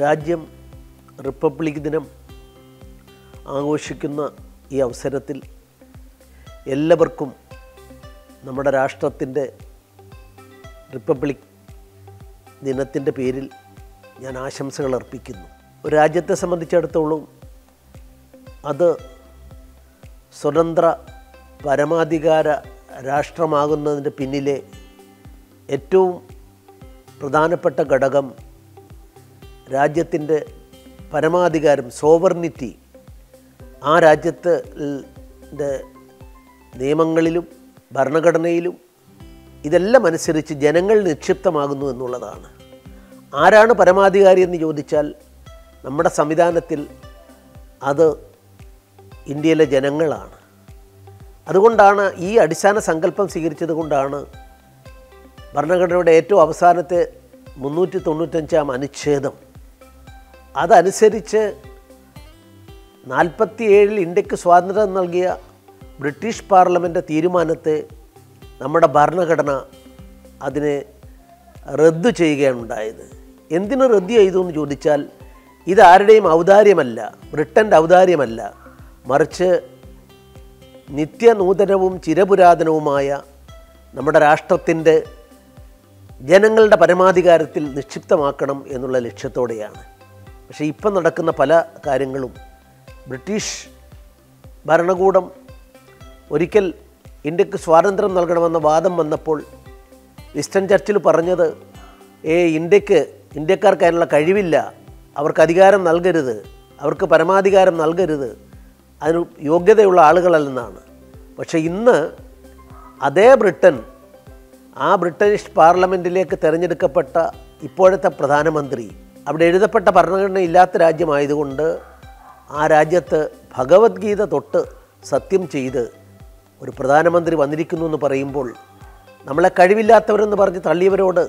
രാജ്യം റിപ്പബ്ലിക് ദിനം ആഘോഷിക്കുന്ന ഈ അവസരത്തിൽ എല്ലാവർക്കും നമ്മുടെ രാഷ്ട്രത്തിൻ്റെ റിപ്പബ്ലിക് ദിനത്തിൻ്റെ പേരിൽ ഞാൻ ആശംസകൾ അർപ്പിക്കുന്നു ഒരു രാജ്യത്തെ സംബന്ധിച്ചിടത്തോളം അത് സ്വതന്ത്ര പരമാധികാര രാഷ്ട്രമാകുന്നതിൻ്റെ പിന്നിലെ ഏറ്റവും പ്രധാനപ്പെട്ട ഘടകം രാജ്യത്തിൻ്റെ പരമാധികാരം സോവർണിറ്റി ആ രാജ്യത്ത് നിയമങ്ങളിലും ഭരണഘടനയിലും ഇതെല്ലാം അനുസരിച്ച് ജനങ്ങൾ നിക്ഷിപ്തമാകുന്നു എന്നുള്ളതാണ് ആരാണ് പരമാധികാരി എന്ന് ചോദിച്ചാൽ നമ്മുടെ സംവിധാനത്തിൽ അത് ഇന്ത്യയിലെ ജനങ്ങളാണ് അതുകൊണ്ടാണ് ഈ അടിസ്ഥാന സങ്കല്പം സ്വീകരിച്ചത് കൊണ്ടാണ് ഭരണഘടനയുടെ ഏറ്റവും അവസാനത്തെ മുന്നൂറ്റി തൊണ്ണൂറ്റഞ്ചാം അനുച്ഛേദം അതനുസരിച്ച് നാൽപ്പത്തിയേഴിൽ ഇന്ത്യക്ക് സ്വാതന്ത്ര്യം നൽകിയ ബ്രിട്ടീഷ് പാർലമെൻ്റ് തീരുമാനത്തെ നമ്മുടെ ഭരണഘടന അതിനെ റദ്ദു ചെയ്യുകയാണ് ഉണ്ടായത് എന്തിനു റദ്ദു ചെയ്തു എന്ന് ചോദിച്ചാൽ ഇതാരുടെയും ഔദാര്യമല്ല ബ്രിട്ടൻ്റെ ഔദാര്യമല്ല മറിച്ച് നിത്യനൂതനവും ചിരപുരാതനവുമായ നമ്മുടെ രാഷ്ട്രത്തിൻ്റെ ജനങ്ങളുടെ പരമാധികാരത്തിൽ നിക്ഷിപ്തമാക്കണം എന്നുള്ള ലക്ഷ്യത്തോടെയാണ് പക്ഷേ ഇപ്പം നടക്കുന്ന പല കാര്യങ്ങളും ബ്രിട്ടീഷ് ഭരണകൂടം ഒരിക്കൽ ഇന്ത്യക്ക് സ്വാതന്ത്ര്യം നൽകണമെന്ന വാദം വന്നപ്പോൾ വിസ്റ്റൺ ചർച്ചിൽ പറഞ്ഞത് ഏ ഇന്ത്യക്ക് ഇന്ത്യക്കാർക്ക് അതിനുള്ള കഴിവില്ല അവർക്ക് അധികാരം നൽകരുത് അവർക്ക് പരമാധികാരം നൽകരുത് അതിന് യോഗ്യതയുള്ള ആളുകളല്ലെന്നാണ് പക്ഷേ ഇന്ന് അതേ ബ്രിട്ടൻ ആ ബ്രിട്ടീഷ് പാർലമെൻറ്റിലേക്ക് തിരഞ്ഞെടുക്കപ്പെട്ട ഇപ്പോഴത്തെ പ്രധാനമന്ത്രി അവിടെ എഴുതപ്പെട്ട ഭരണഘടന ഇല്ലാത്ത രാജ്യമായതുകൊണ്ട് ആ രാജ്യത്ത് ഭഗവത്ഗീത തൊട്ട് സത്യം ചെയ്ത് ഒരു പ്രധാനമന്ത്രി വന്നിരിക്കുന്നു എന്ന് പറയുമ്പോൾ നമ്മളെ കഴിവില്ലാത്തവരെന്ന് പറഞ്ഞ് തള്ളിയവരോട്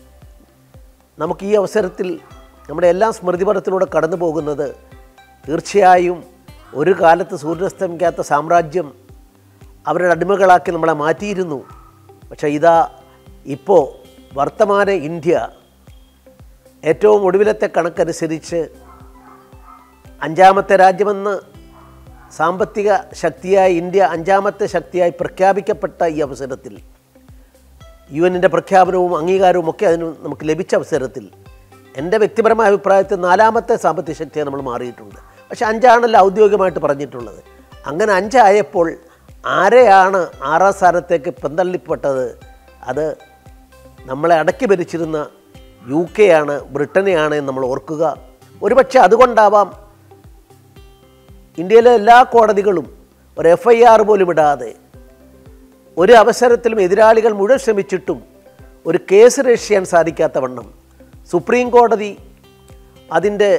നമുക്ക് ഈ അവസരത്തിൽ നമ്മുടെ എല്ലാ സ്മൃതിപരത്തിലൂടെ കടന്നു പോകുന്നത് തീർച്ചയായും ഒരു കാലത്ത് സൂര്യസ്തമിക്കാത്ത സാമ്രാജ്യം അവരുടെ അടിമകളാക്കി നമ്മളെ മാറ്റിയിരുന്നു പക്ഷേ ഇതാ ഇപ്പോൾ വർത്തമാന ഇന്ത്യ ഏറ്റവും ഒടുവിലത്തെ കണക്കനുസരിച്ച് അഞ്ചാമത്തെ രാജ്യമെന്ന് സാമ്പത്തിക ശക്തിയായി ഇന്ത്യ അഞ്ചാമത്തെ ശക്തിയായി പ്രഖ്യാപിക്കപ്പെട്ട ഈ അവസരത്തിൽ യു എന്നിൻ്റെ പ്രഖ്യാപനവും അംഗീകാരവും ഒക്കെ അതിന് നമുക്ക് ലഭിച്ച അവസരത്തിൽ എൻ്റെ വ്യക്തിപരമായ അഭിപ്രായത്തിൽ നാലാമത്തെ സാമ്പത്തിക ശക്തിയെ നമ്മൾ മാറിയിട്ടുണ്ട് പക്ഷെ അഞ്ചാണല്ലോ ഔദ്യോഗികമായിട്ട് പറഞ്ഞിട്ടുള്ളത് അങ്ങനെ അഞ്ചായപ്പോൾ ആരെയാണ് ആറാം സ്ഥാനത്തേക്ക് പിന്തള്ളിപ്പെട്ടത് അത് നമ്മളെ അടക്കി ഭരിച്ചിരുന്ന യു കെ ആണ് ബ്രിട്ടനെയാണ് എന്ന് നമ്മൾ ഓർക്കുക ഒരുപക്ഷെ അതുകൊണ്ടാവാം ഇന്ത്യയിലെ എല്ലാ കോടതികളും ഒരു എഫ് ഐ ആർ പോലും ഇടാതെ ഒരു അവസരത്തിലും എതിരാളികൾ മുഴുവൻ ശ്രമിച്ചിട്ടും ഒരു കേസ് രജിസ്റ്റർ ചെയ്യാൻ സാധിക്കാത്ത വണ്ണം സുപ്രീം കോടതി അതിൻ്റെ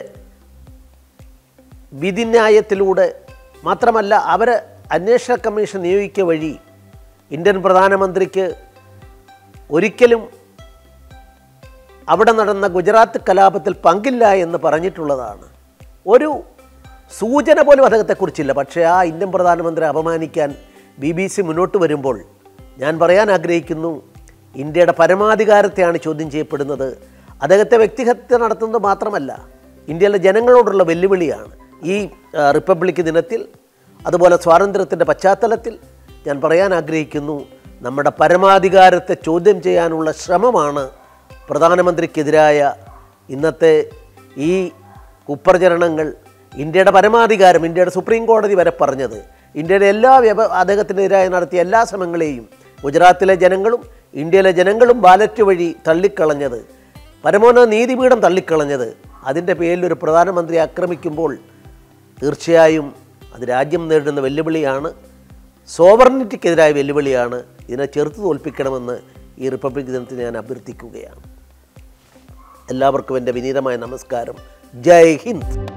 വിധിന്യായത്തിലൂടെ മാത്രമല്ല അവർ അന്വേഷണ കമ്മീഷൻ നിയോഗിക്കുക വഴി ഇന്ത്യൻ പ്രധാനമന്ത്രിക്ക് ഒരിക്കലും അവിടെ നടന്ന ഗുജറാത്ത് കലാപത്തിൽ പങ്കില്ല എന്ന് പറഞ്ഞിട്ടുള്ളതാണ് ഒരു സൂചന പോലും അദ്ദേഹത്തെക്കുറിച്ചില്ല പക്ഷേ ആ ഇന്ത്യൻ പ്രധാനമന്ത്രി അപമാനിക്കാൻ ബി ബി സി മുന്നോട്ട് വരുമ്പോൾ ഞാൻ പറയാൻ ആഗ്രഹിക്കുന്നു ഇന്ത്യയുടെ പരമാധികാരത്തെയാണ് ചോദ്യം ചെയ്യപ്പെടുന്നത് അദ്ദേഹത്തെ വ്യക്തിഹത്യ നടത്തുന്നത് മാത്രമല്ല ഇന്ത്യയിലെ ജനങ്ങളോടുള്ള വെല്ലുവിളിയാണ് ഈ ആ, റിപ്പബ്ലിക് ദിനത്തിൽ അതുപോലെ സ്വാതന്ത്ര്യത്തിൻ്റെ പശ്ചാത്തലത്തിൽ ഞാൻ പറയാൻ ആഗ്രഹിക്കുന്നു നമ്മുടെ പരമാധികാരത്തെ ചോദ്യം ചെയ്യാനുള്ള ശ്രമമാണ് പ്രധാനമന്ത്രിക്കെതിരായ ഇന്നത്തെ ഈ കുപ്രചരണങ്ങൾ ഇന്ത്യയുടെ പരമാധികാരം ഇന്ത്യയുടെ സുപ്രീം കോടതി വരെ പറഞ്ഞത് ഇന്ത്യയുടെ എല്ലാ വ്യവ അദ്ദേഹത്തിനെതിരായി നടത്തിയ എല്ലാ ശ്രമങ്ങളെയും ഗുജറാത്തിലെ ജനങ്ങളും ഇന്ത്യയിലെ ജനങ്ങളും ബാലറ്റ് വഴി തള്ളിക്കളഞ്ഞത് പരമോന്നത നീതിപീഠം തള്ളിക്കളഞ്ഞത് അതിൻ്റെ പേരിൽ ഒരു പ്രധാനമന്ത്രി ആക്രമിക്കുമ്പോൾ തീർച്ചയായും അത് രാജ്യം നേരിടുന്ന വെല്ലുവിളിയാണ് സോവർണിറ്റിക്കെതിരായ വെല്ലുവിളിയാണ് ഇതിനെ ചെറുത്ത് തോൽപ്പിക്കണമെന്ന് ഈ റിപ്പബ്ലിക് ദിനത്തിൽ ഞാൻ അഭ്യർത്ഥിക്കുകയാണ് എല്ലാവർക്കും എൻ്റെ വിനീതമായ നമസ്കാരം ജയ് ഹിന്ദ്